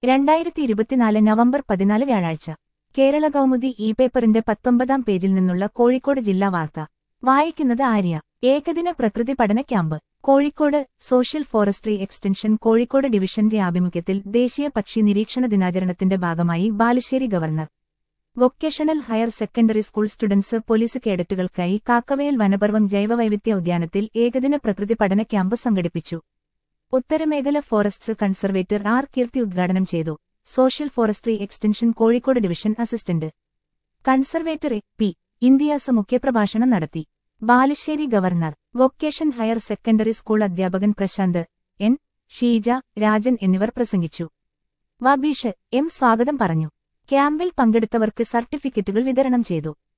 രണ്ടായിരത്തി ഇരുപത്തിനാല് നവംബർ പതിനാല് വ്യാഴാഴ്ച കേരള കൗമുദി ഇ പേപ്പറിന്റെ പത്തൊമ്പതാം പേജിൽ നിന്നുള്ള കോഴിക്കോട് ജില്ലാ വാർത്ത വായിക്കുന്നത് ആര്യ ഏകദിന പ്രകൃതി പഠന camp Kozhikode social forestry extension Kozhikode ഡിവിഷന്റെ ആഭിമുഖ്യത്തിൽ ദേശീയ പക്ഷി നിരീക്ഷണ ദിനാചരണത്തിന്റെ ഭാഗമായി Balussery governor vocational higher secondary school students police കേഡറ്റുകൾക്കായി കാക്കവയൽ വനപർവം ജൈവവൈവിധ്യ ഉദ്യാനത്തിൽ ഏകദിന പ്രകൃതി പഠന ക്യാമ്പ് സംഘടിപ്പിച്ചു ഉത്തരമേഖല ഫോറസ്റ്സ് കൺസർവേറ്റർ ആർ കീർത്തി ഉദ്ഘാടനം ചെയ്തു social forestry extension Kozhikode division assistant conservator A P ഇന്ത്യാസ് മുഖ്യപ്രഭാഷണം നടത്തി Balussery governor vocation higher secondary school അധ്യാപകൻ പ്രശാന്ത് എൻ ഷീജ രാജൻ എന്നിവർ പ്രസംഗിച്ചു വബീഷ് എം സ്വാഗതം പറഞ്ഞു ക്യാമ്പിൽ പങ്കെടുത്തവർക്ക് സർട്ടിഫിക്കറ്റുകൾ വിതരണം ചെയ്തു